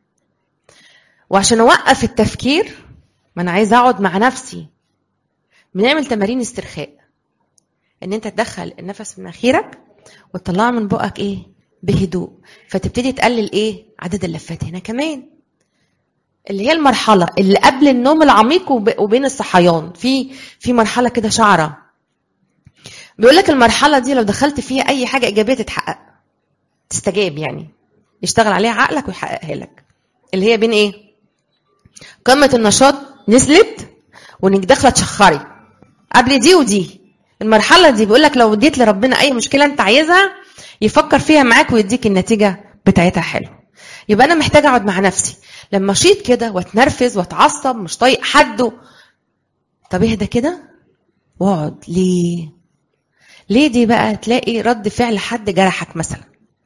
وعشان اوقف التفكير ما انا عايزه اقعد مع نفسي بنعمل تمارين استرخاء ان انت تدخل النفس من مناخيرك وتطلعه من بقك ايه بهدوء فتبتدي تقلل ايه عدد اللفات هنا كمان اللي هي المرحله اللي قبل النوم العميق وب- وبين الصحيان في في مرحله كده شعره بيقول لك المرحله دي لو دخلت فيها اي حاجه ايجابيه تتحقق تستجاب يعني يشتغل عليها عقلك ويحققها لك اللي هي بين ايه قمه النشاط نزلت وانك داخله تشخري قبل دي ودي المرحله دي بيقول لك لو اديت لربنا اي مشكله انت عايزها يفكر فيها معاك ويديك النتيجه بتاعتها حلو يبقى انا محتاجه اقعد مع نفسي لما اشيط كده واتنرفز واتعصب مش طايق حد و... طب اهدى كده واقعد ليه ليه دي بقى تلاقي رد فعل حد جرحك مثلا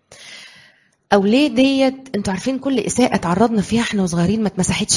او ليه ديت انتوا عارفين كل اساءه اتعرضنا فيها احنا وصغيرين ما اتمسحتش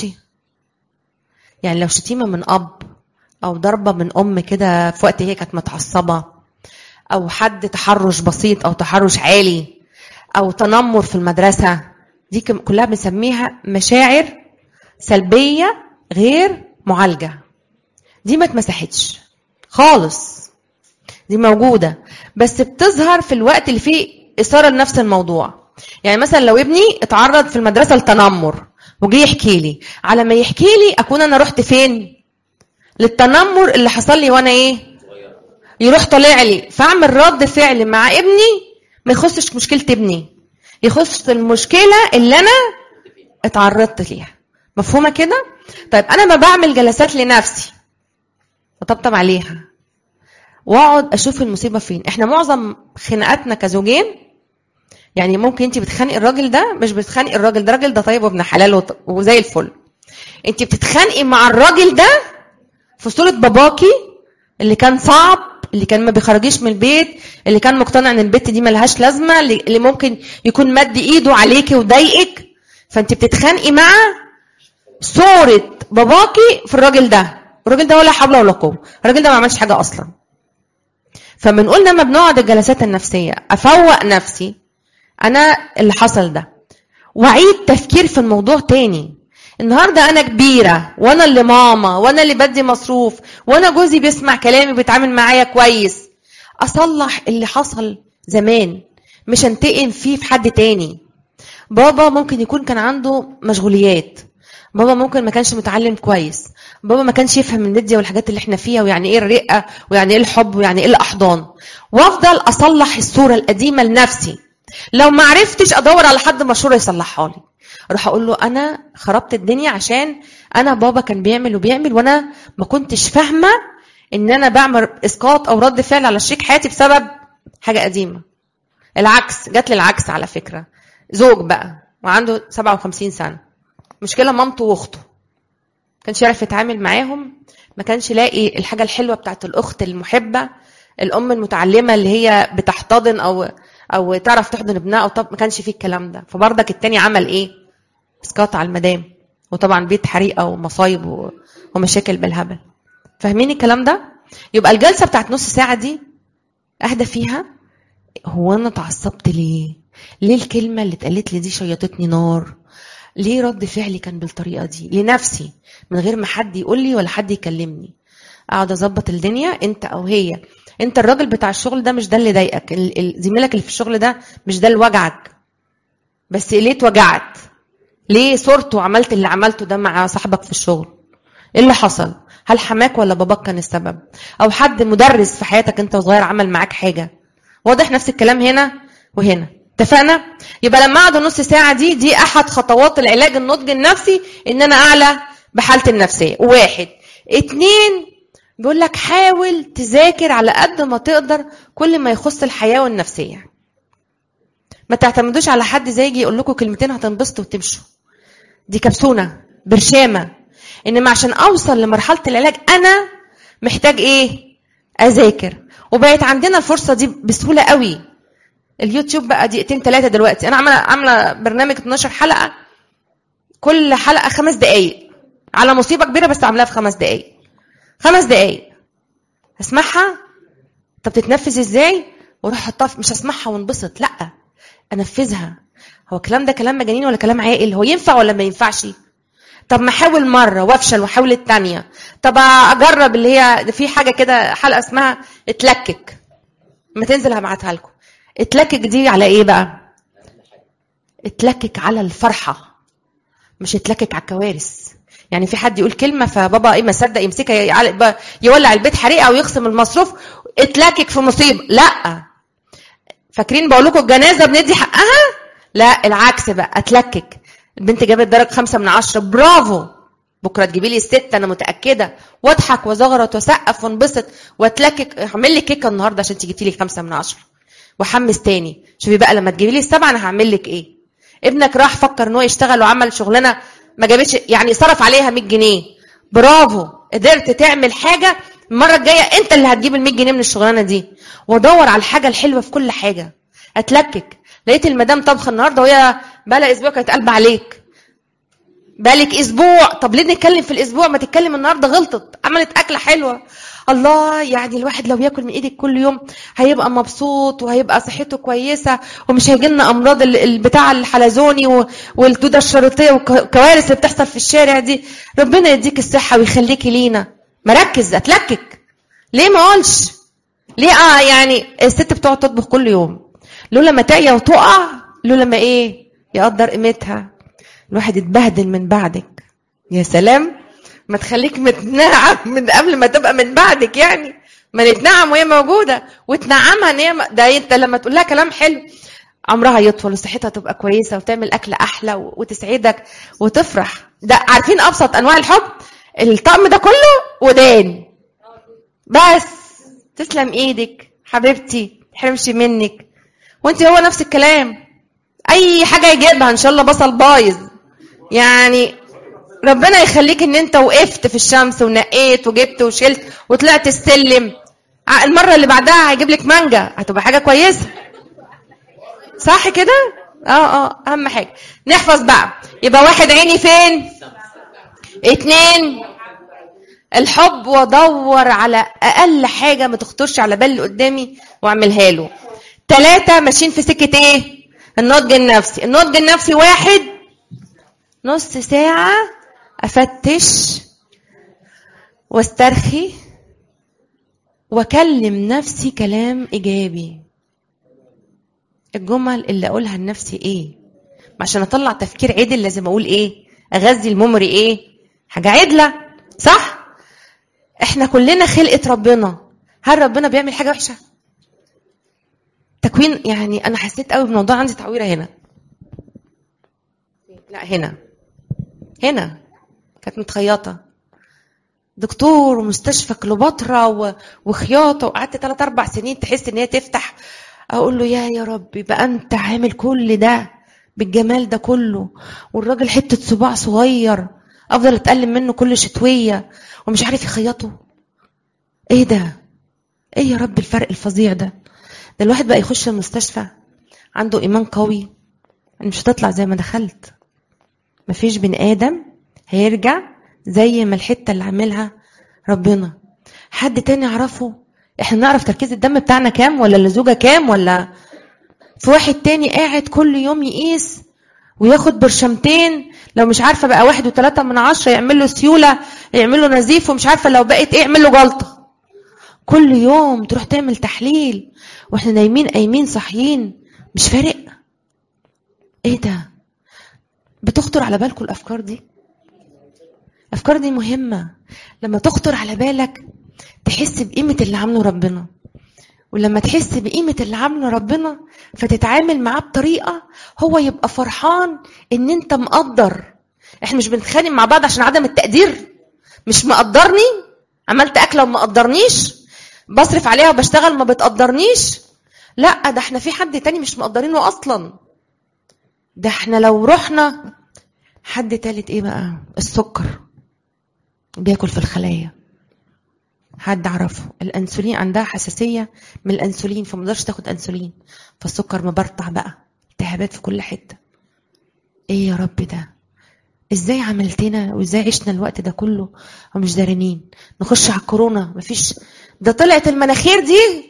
يعني لو شتيمه من اب او ضربه من ام كده في وقت هي كانت متعصبه او حد تحرش بسيط او تحرش عالي او تنمر في المدرسه دي كلها بنسميها مشاعر سلبيه غير معالجه دي ما اتمسحتش خالص دي موجوده بس بتظهر في الوقت اللي فيه اثاره لنفس الموضوع يعني مثلا لو ابني اتعرض في المدرسه لتنمر وجي يحكي لي على ما يحكي لي اكون انا رحت فين للتنمر اللي حصل لي وانا ايه يروح طالع لي فاعمل رد فعل مع ابني ما يخصش مشكله ابني يخص المشكله اللي انا اتعرضت ليها مفهومه كده طيب انا ما بعمل جلسات لنفسي وطبطب عليها واقعد اشوف المصيبه فين احنا معظم خناقاتنا كزوجين يعني ممكن انت بتخانقي الراجل ده مش بتخانقي الراجل ده راجل ده طيب وابن حلال وزي الفل انت بتتخانقي مع الراجل ده في صوره باباكي اللي كان صعب اللي كان ما بيخرجيش من البيت اللي كان مقتنع ان البت دي ملهاش لازمه اللي ممكن يكون مد ايده عليكي وضايقك فانت بتتخانقي مع صوره باباكي في الراجل ده الراجل ده ولا حول ولا قوه الراجل ده ما عملش حاجه اصلا فبنقول لما بنقعد الجلسات النفسيه افوق نفسي انا اللي حصل ده واعيد تفكير في الموضوع تاني النهارده انا كبيره وانا اللي ماما وانا اللي بدي مصروف وانا جوزي بيسمع كلامي بيتعامل معايا كويس اصلح اللي حصل زمان مش انتقم فيه في حد تاني بابا ممكن يكون كان عنده مشغوليات بابا ممكن ما كانش متعلم كويس بابا ما كانش يفهم الميديا والحاجات اللي احنا فيها ويعني ايه الرقه ويعني ايه الحب ويعني ايه الاحضان وافضل اصلح الصوره القديمه لنفسي لو ما عرفتش ادور على حد مشهور يصلحها لي اروح اقول له انا خربت الدنيا عشان انا بابا كان بيعمل وبيعمل وانا ما كنتش فاهمه ان انا بعمل اسقاط او رد فعل على شريك حياتي بسبب حاجه قديمه العكس جات لي العكس على فكره زوج بقى وعنده 57 سنه مشكله مامته واخته كانش يعرف يتعامل معاهم ما كانش لاقي الحاجه الحلوه بتاعت الاخت المحبه الام المتعلمه اللي هي بتحتضن او او تعرف تحضن ابنها او طب ما كانش فيه الكلام ده فبرضك التاني عمل ايه اسقاط على المدام وطبعا بيت حريقه ومصايب و... ومشاكل بالهبل فاهمين الكلام ده يبقى الجلسه بتاعت نص ساعه دي اهدى فيها هو انا اتعصبت ليه ليه الكلمه اللي اتقالت لي دي شيطتني نار ليه رد فعلي كان بالطريقه دي لنفسي من غير ما حد يقول لي ولا حد يكلمني اقعد اظبط الدنيا انت او هي انت الراجل بتاع الشغل ده مش ده اللي ضايقك زميلك اللي في الشغل ده مش ده اللي وجعك بس ليه اتوجعت ليه صرت وعملت اللي عملته ده مع صاحبك في الشغل ايه اللي حصل هل حماك ولا باباك كان السبب او حد مدرس في حياتك انت وصغير عمل معاك حاجه واضح نفس الكلام هنا وهنا اتفقنا يبقى لما اقعد النص ساعه دي دي احد خطوات العلاج النضج النفسي ان انا اعلى بحالتي النفسيه واحد اتنين بيقول لك حاول تذاكر على قد ما تقدر كل ما يخص الحياه والنفسيه ما تعتمدوش على حد زي يجي يقول لكم كلمتين هتنبسطوا وتمشوا دي كبسونه برشامه انما عشان اوصل لمرحله العلاج انا محتاج ايه اذاكر وبقت عندنا الفرصه دي بسهوله قوي اليوتيوب بقى دقيقتين ثلاثه دلوقتي انا عامله عامله برنامج 12 حلقه كل حلقه خمس دقائق على مصيبه كبيره بس عاملاها في خمس دقائق خمس دقائق اسمعها طب تتنفذ ازاي واروح احطها مش اسمعها وانبسط لا انفذها هو الكلام ده كلام مجانين ولا كلام عاقل هو ينفع ولا ما ينفعش طب ما احاول مره وافشل واحاول الثانيه طب اجرب اللي هي في حاجه كده حلقه اسمها اتلكك ما تنزل هبعتها لكم اتلكك دي على ايه بقى اتلكك على الفرحه مش اتلكك على الكوارث يعني في حد يقول كلمه فبابا ايه ما صدق يمسكها يولع البيت حريقه ويقسم المصروف اتلكك في مصيبه لا فاكرين بقول لكم الجنازه بندي حقها لا العكس بقى اتلكك البنت جابت درجه خمسة من عشرة برافو بكره تجيبي لي الست انا متاكده واضحك وزغرط وسقف وانبسط واتلكك اعمل لي كيكه النهارده عشان تجيبي لي خمسة من عشرة وحمس تاني شوفي بقى لما تجيبي لي السبعه انا هعمل لك ايه ابنك راح فكر ان هو يشتغل وعمل شغلانه ما جابتش يعني صرف عليها 100 جنيه برافو قدرت تعمل حاجه المره الجايه انت اللي هتجيب ال 100 جنيه من الشغلانه دي وادور على الحاجه الحلوه في كل حاجه اتلكك لقيت المدام طبخ النهارده وهي بقى اسبوع كانت قلب عليك بالك اسبوع طب ليه نتكلم في الاسبوع ما تتكلم النهارده غلطت عملت اكله حلوه الله يعني الواحد لو ياكل من ايدك كل يوم هيبقى مبسوط وهيبقى صحته كويسه ومش هيجي لنا امراض بتاع الحلزوني والدوده الشريطيه والكوارث اللي بتحصل في الشارع دي ربنا يديك الصحه ويخليكي لينا مركز اتلكك ليه ما اقولش ليه اه يعني الست بتقعد تطبخ كل يوم لولا ما تعيا وتقع لولا ما ايه يقدر قيمتها الواحد يتبهدل من بعدك يا سلام ما تخليك متنعم من قبل ما تبقى من بعدك يعني ما نتنعم وهي موجوده وتنعمها ان هي ده انت لما تقول لها كلام حلو عمرها يطول وصحتها تبقى كويسه وتعمل اكل احلى وتسعدك وتفرح ده عارفين ابسط انواع الحب الطقم ده كله ودان بس تسلم ايدك حبيبتي تحرمش منك وانت هو نفس الكلام اي حاجه يجيبها ان شاء الله بصل بايظ يعني ربنا يخليك ان انت وقفت في الشمس ونقيت وجبت وشلت وطلعت السلم المره اللي بعدها هيجيب لك مانجا هتبقى حاجه كويسه صح كده اه اه اهم حاجه نحفظ بقى يبقى واحد عيني فين اتنين الحب وادور على اقل حاجه ما تخطرش على بال اللي قدامي واعملها له ثلاثه ماشيين في سكه ايه النضج النفسي النضج النفسي واحد نص ساعه افتش واسترخي واكلم نفسي كلام ايجابي الجمل اللي اقولها لنفسي ايه عشان اطلع تفكير عدل لازم اقول ايه اغذي الممري ايه حاجه عدله صح احنا كلنا خلقه ربنا هل ربنا بيعمل حاجه وحشه تكوين يعني انا حسيت قوي بالموضوع عندي تعويره هنا لا هنا هنا كانت متخيطه دكتور ومستشفى كليوباترا وخياطه وقعدت ثلاث اربع سنين تحس ان هي تفتح اقول له يا يا ربي بقى انت عامل كل ده بالجمال ده كله والراجل حته صباع صغير افضل اتألم منه كل شتويه ومش عارف يخيطه ايه ده ايه يا رب الفرق الفظيع ده ده الواحد بقى يخش المستشفى عنده ايمان قوي مش هتطلع زي ما دخلت مفيش بني ادم هيرجع زي ما الحته اللي عاملها ربنا حد تاني يعرفه احنا نعرف تركيز الدم بتاعنا كام ولا اللزوجه كام ولا في واحد تاني قاعد كل يوم يقيس وياخد برشامتين لو مش عارفه بقى واحد وثلاثة من عشرة يعمل له سيوله يعمل له نزيف ومش عارفه لو بقت ايه يعمل له جلطه كل يوم تروح تعمل تحليل واحنا نايمين قايمين صاحيين مش فارق ايه ده بتخطر على بالكم الافكار دي الافكار دي مهمه لما تخطر على بالك تحس بقيمه اللي عامله ربنا ولما تحس بقيمة اللي عامله ربنا فتتعامل معاه بطريقة هو يبقى فرحان ان انت مقدر احنا مش بنتخانق مع بعض عشان عدم التقدير مش مقدرني عملت اكله وما قدرنيش بصرف عليها وبشتغل ما بتقدرنيش لا ده احنا في حد تاني مش مقدرينه اصلا ده احنا لو رحنا حد تالت ايه بقى السكر بياكل في الخلايا حد عرفه الانسولين عندها حساسيه من الانسولين فما تقدرش تاخد انسولين فالسكر مبرطع بقى التهابات في كل حته ايه يا رب ده ازاي عملتنا وازاي عشنا الوقت ده كله ومش دارنين نخش على الكورونا مفيش ده طلعت المناخير دي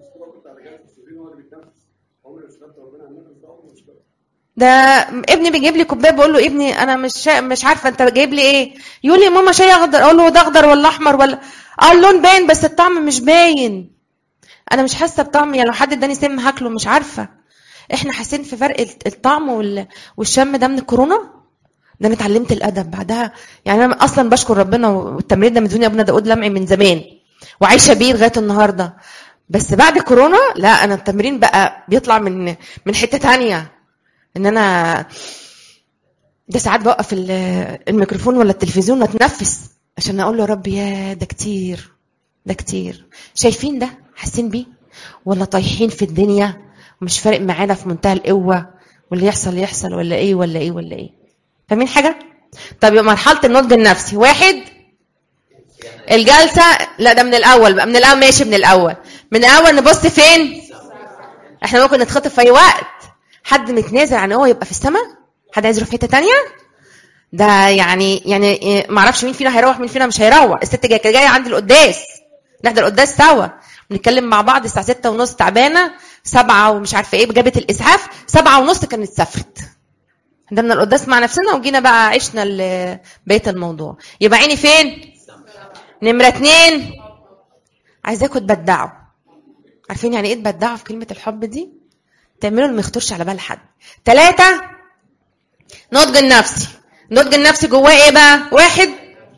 ده ابني بيجيب لي كوبايه بقول له ابني انا مش شا... مش عارفه انت جايب لي ايه يقول لي يا ماما شاي اخضر اقول له ده اخضر ولا احمر ولا اه اللون باين بس الطعم مش باين انا مش حاسه بطعم يعني لو حد اداني سم هاكله مش عارفه احنا حاسين في فرق الطعم وال... والشم ده من الكورونا ده انا اتعلمت الادب بعدها يعني انا اصلا بشكر ربنا والتمرين ده مدوني ابونا داود لمعي من زمان وعايشه بيه لغايه النهارده بس بعد كورونا لا انا التمرين بقى بيطلع من من حته تانية ان انا ده ساعات بوقف ال- الميكروفون ولا التلفزيون واتنفس عشان اقول له يا رب يا ده كتير ده كتير شايفين ده حاسين بيه ولا طايحين في الدنيا ومش فارق معانا في منتهى القوه واللي يحصل يحصل ولا ايه ولا ايه ولا ايه فاهمين حاجه طب يبقى مرحله النضج النفسي واحد الجلسه لا ده من الاول بقى من الاول ماشي من الاول من الاول نبص فين احنا ممكن نتخطف في اي وقت حد متنازل عن هو يبقى في السماء حد عايز يروح في حته تانية ده يعني يعني إيه، ما اعرفش مين فينا هيروح مين فينا مش هيروح الست جايه كانت جايه عند القداس نحضر القداس سوا بنتكلم مع بعض الساعه ستة ونص تعبانه سبعة ومش عارفه ايه جابت الاسعاف سبعة ونص كانت سافرت حضرنا القداس مع نفسنا وجينا بقى عشنا ال- بقيه الموضوع يبقى عيني فين نمره اتنين عايزاكم تبدعوا عارفين يعني ايه تبدعوا في كلمه الحب دي تعملوا اللي ما يخطرش على بال حد ثلاثة نضج النفسي النضج النفسي جواه ايه بقى واحد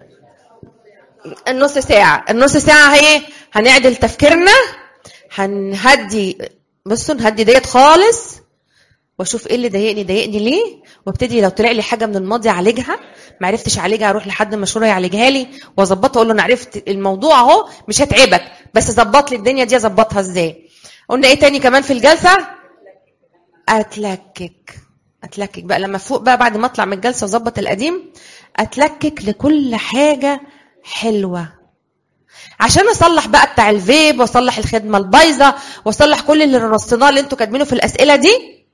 النص ساعة النص ساعة هي هنعدل تفكيرنا هنهدي بصوا نهدي ديت خالص واشوف ايه اللي ضايقني ضايقني ليه وابتدي لو طلع لي حاجه من الماضي اعالجها ما عرفتش اعالجها اروح لحد مشهور يعالجها لي واظبطها اقول له انا عرفت الموضوع اهو مش هتعبك بس ظبط لي الدنيا دي اظبطها ازاي قلنا ايه تاني كمان في الجلسه اتلكك اتلكك بقى لما فوق بقى بعد ما اطلع من الجلسه واظبط القديم اتلكك لكل حاجه حلوه عشان اصلح بقى بتاع الفيب واصلح الخدمه البايظه واصلح كل اللي رصيناه اللي انتوا كاتبينه في الاسئله دي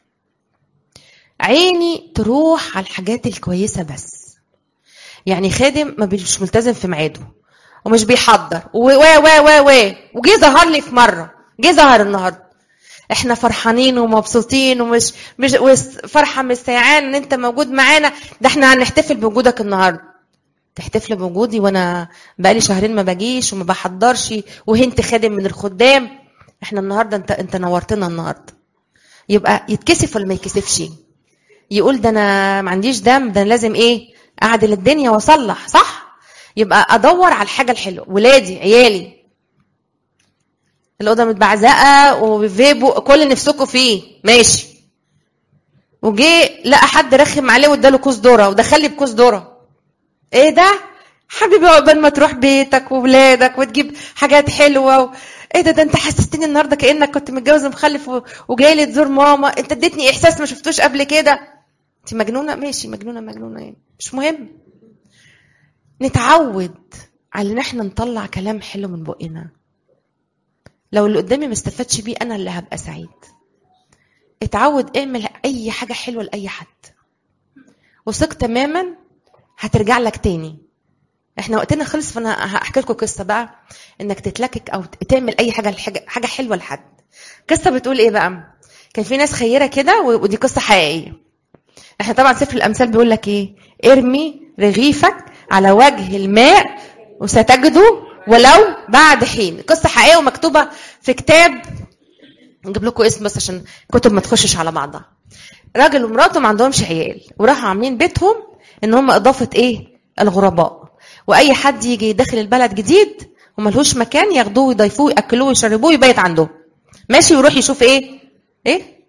عيني تروح على الحاجات الكويسه بس يعني خادم ما مش ملتزم في ميعاده ومش بيحضر و و و و و وجه ظهر لي في مره جه ظهر النهارده احنا فرحانين ومبسوطين ومش مش فرحه مستيعان ان انت موجود معانا ده احنا هنحتفل بوجودك النهارده تحتفل بوجودي وانا بقالي شهرين ما باجيش وما بحضرش وهنت خادم من الخدام احنا النهارده انت انت نورتنا النهارده يبقى يتكسف ولا ما يتكسفش يقول ده انا ما عنديش دم ده انا لازم ايه اعدل الدنيا واصلح صح يبقى ادور على الحاجه الحلوه ولادي عيالي الاوضه متبعزقه وفيبو كل اللي نفسكم فيه ماشي وجه لقى حد رخم عليه واداله كوز ذره ودخل لي بكوز ذره ايه ده حبيبي عقبال ما تروح بيتك وولادك وتجيب حاجات حلوه و... ايه ده ده انت حسستني النهارده كانك كنت متجوز ومخلف و... وجاي لي تزور ماما انت اديتني احساس ما شفتوش قبل كده انت مجنونه ماشي مجنونه مجنونه يعني مش مهم نتعود على ان احنا نطلع كلام حلو من بقنا لو اللي قدامي ما استفادش بيه انا اللي هبقى سعيد اتعود اعمل اي حاجه حلوه لاي حد وثق تماما هترجع لك تاني احنا وقتنا خلص فانا هحكي لكم قصه بقى انك تتلكك او تعمل اي حاجه حاجه, حاجة حلوه لحد قصه بتقول ايه بقى كان في ناس خيره كده ودي قصه حقيقيه احنا طبعا سفر الامثال بيقول لك ايه ارمي رغيفك على وجه الماء وستجده ولو بعد حين قصه حقيقيه ومكتوبه في كتاب نجيب لكم اسم بس عشان كتب ما تخشش على بعضها راجل ومراته ما عندهمش عيال وراحوا عاملين بيتهم ان هم اضافه ايه الغرباء واي حد يجي داخل البلد جديد وملهوش مكان ياخدوه ويضيفوه ياكلوه ويشربوه يبيت عندهم ماشي ويروح يشوف ايه ايه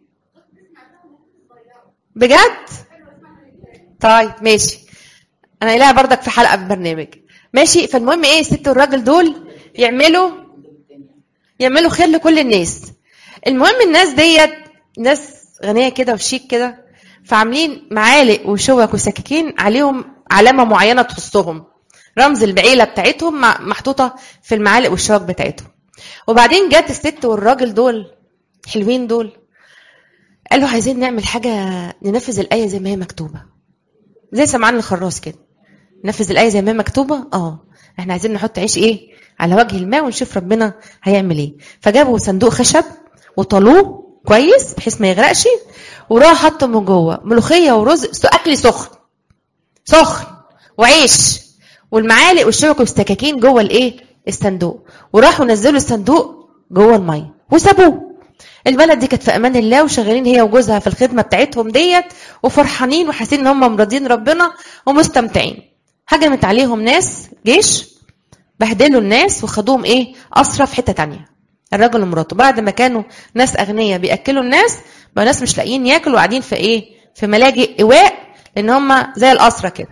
بجد طيب ماشي انا قايلها بردك في حلقه في برنامج ماشي فالمهم ايه الست والراجل دول يعملوا يعملوا خير لكل الناس المهم الناس ديت ناس غنيه كده وشيك كده فعاملين معالق وشوك وسكاكين عليهم علامه معينه تخصهم رمز العيله بتاعتهم محطوطه في المعالق والشوك بتاعتهم وبعدين جت الست والراجل دول حلوين دول قالوا عايزين نعمل حاجه ننفذ الايه زي ما هي مكتوبه زي سمعان الخراس كده ننفذ الايه زي ما هي مكتوبه اه احنا عايزين نحط عيش ايه على وجه الماء ونشوف ربنا هيعمل ايه فجابوا صندوق خشب وطلوه كويس بحيث ما يغرقش وراح حطه من جوه ملوخيه ورز اكل سخن سخن وعيش والمعالق والشبك والسكاكين جوه الايه الصندوق وراحوا نزلوا الصندوق جوه الميه وسابوه البلد دي كانت في امان الله وشغالين هي وجوزها في الخدمه بتاعتهم ديت وفرحانين وحاسين ان هم مرضين ربنا ومستمتعين هجمت عليهم ناس جيش بهدلوا الناس وخدوهم ايه اسرى في حته تانية الراجل ومراته بعد ما كانوا ناس اغنياء بياكلوا الناس بقى ناس مش لاقيين ياكلوا وقاعدين في ايه في ملاجئ ايواء لان هم زي الاسرى كده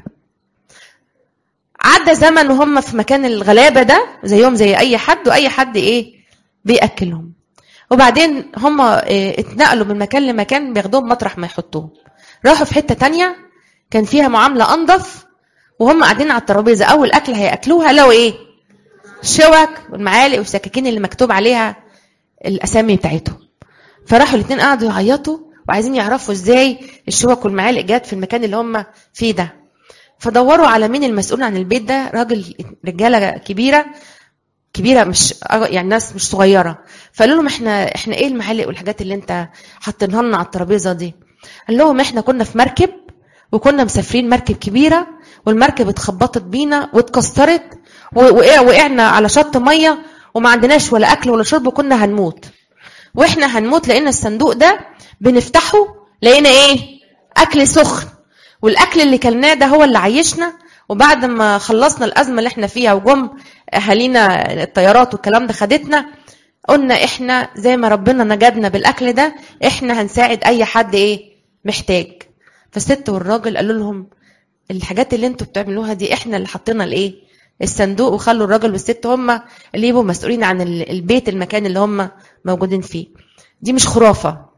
عدى زمن وهم في مكان الغلابه ده زيهم زي اي حد واي حد ايه بياكلهم وبعدين هم إيه اتنقلوا من مكان لمكان بياخدوهم مطرح ما يحطوهم راحوا في حته تانية كان فيها معامله انضف وهم قاعدين على الترابيزه اول اكل هياكلوها لو ايه الشوك والمعالق والسكاكين اللي مكتوب عليها الاسامي بتاعتهم فراحوا الاثنين قعدوا يعيطوا وعايزين يعرفوا ازاي الشوك والمعالق جت في المكان اللي هم فيه ده فدوروا على مين المسؤول عن البيت ده راجل رجاله كبيره كبيره مش يعني ناس مش صغيره فقالوا لهم احنا احنا ايه المعالق والحاجات اللي انت حاطينها لنا على الترابيزه دي قال لهم احنا كنا في مركب وكنا مسافرين مركب كبيره والمركب اتخبطت بينا واتكسرت وقعنا على شط ميه وما عندناش ولا اكل ولا شرب وكنا هنموت واحنا هنموت لقينا الصندوق ده بنفتحه لقينا ايه اكل سخن والاكل اللي كلناه ده هو اللي عيشنا وبعد ما خلصنا الازمه اللي احنا فيها وجم اهالينا الطيارات والكلام ده خدتنا قلنا احنا زي ما ربنا نجدنا بالاكل ده احنا هنساعد اي حد ايه محتاج فالست والراجل قالوا لهم الحاجات اللي انتوا بتعملوها دي احنا اللي حطينا الايه الصندوق وخلوا الراجل والست هم اللي يبقوا مسؤولين عن البيت المكان اللي هم موجودين فيه دي مش خرافه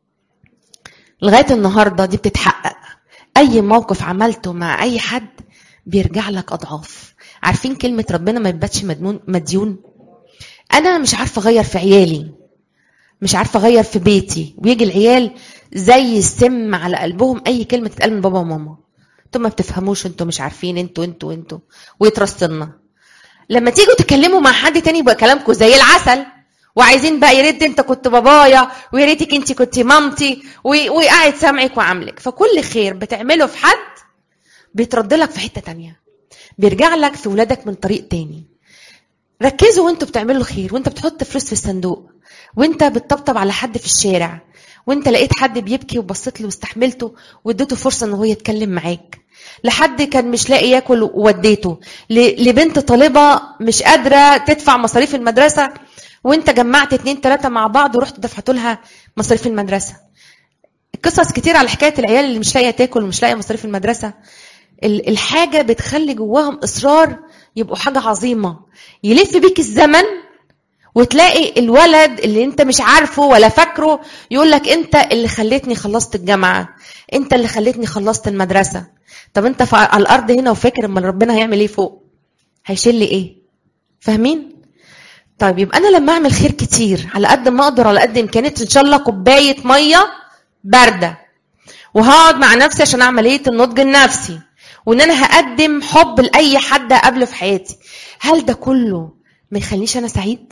لغايه النهارده دي بتتحقق اي موقف عملته مع اي حد بيرجع لك اضعاف عارفين كلمه ربنا ما يباتش مديون انا مش عارفه اغير في عيالي مش عارفه اغير في بيتي ويجي العيال زي السم على قلبهم اي كلمه تتقال من بابا وماما انتوا ما بتفهموش انتوا مش عارفين انتوا انتوا انتوا ويترصلنا لما تيجوا تكلموا مع حد تاني يبقى كلامكم زي العسل وعايزين بقى يا ريت انت كنت بابايا ويا ريتك انت كنت مامتي وقاعد سامعك وعاملك فكل خير بتعمله في حد بيترد لك في حته تانية بيرجع لك في ولادك من طريق تاني ركزوا وانتوا بتعملوا خير وانت بتحط فلوس في الصندوق وانت بتطبطب على حد في الشارع وانت لقيت حد بيبكي وبصيت له واستحملته واديته فرصه ان هو يتكلم معاك لحد كان مش لاقي ياكل ووديته لبنت طالبه مش قادره تدفع مصاريف المدرسه وانت جمعت اتنين تلاته مع بعض ورحت دفعتوا لها مصاريف المدرسه قصص كتير على حكايه العيال اللي مش لاقيه تاكل ومش لاقيه مصاريف المدرسه الحاجه بتخلي جواهم اصرار يبقوا حاجه عظيمه يلف بيك الزمن وتلاقي الولد اللي انت مش عارفه ولا فاكره يقول لك انت اللي خليتني خلصت الجامعه انت اللي خليتني خلصت المدرسه طب انت على الارض هنا وفاكر اما ربنا هيعمل ايه فوق هيشيل لي ايه فاهمين طيب يبقى انا لما اعمل خير كتير على قد ما اقدر على قد امكانياتي ان شاء الله كوبايه ميه بارده وهقعد مع نفسي عشان عمليه النضج النفسي وان انا هقدم حب لاي حد اقابله في حياتي هل ده كله ما يخلينيش انا سعيد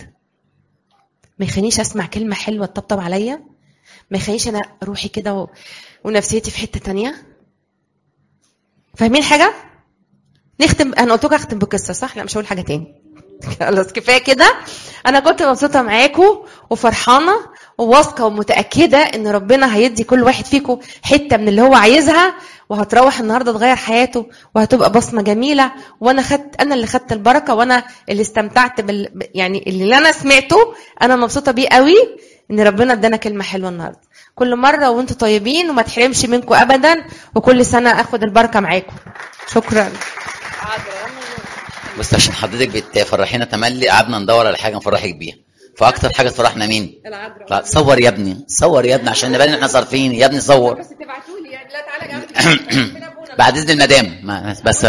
ما يخلينيش اسمع كلمه حلوه تطبطب عليا ما يخلينيش انا روحي كده و... ونفسيتي في حته تانية فاهمين حاجه نختم انا قلت لكم اختم بقصه صح لا مش هقول حاجه تاني خلاص كفايه كده انا كنت مبسوطه معاكم وفرحانه وواثقه ومتاكده ان ربنا هيدي كل واحد فيكم حته من اللي هو عايزها وهتروح النهارده تغير حياته وهتبقى بصمه جميله وانا خدت انا اللي خدت البركه وانا اللي استمتعت بال يعني اللي انا سمعته انا مبسوطه بيه قوي ان ربنا ادانا كلمه حلوه النهارده كل مره وانتم طيبين وما تحرمش منكم ابدا وكل سنه اخد البركه معاكم شكرا بس عشان حضرتك بتفرحينا تملي قعدنا ندور على حاجه نفرحك بيها فاكتر حاجه تفرحنا مين العذراء صور يا ابني صور يا ابني عشان نبان ان احنا صارفين يا ابني صور بس تبعتوا لي يعني لا تعالى جنبي بعد اذن المدام ما- بس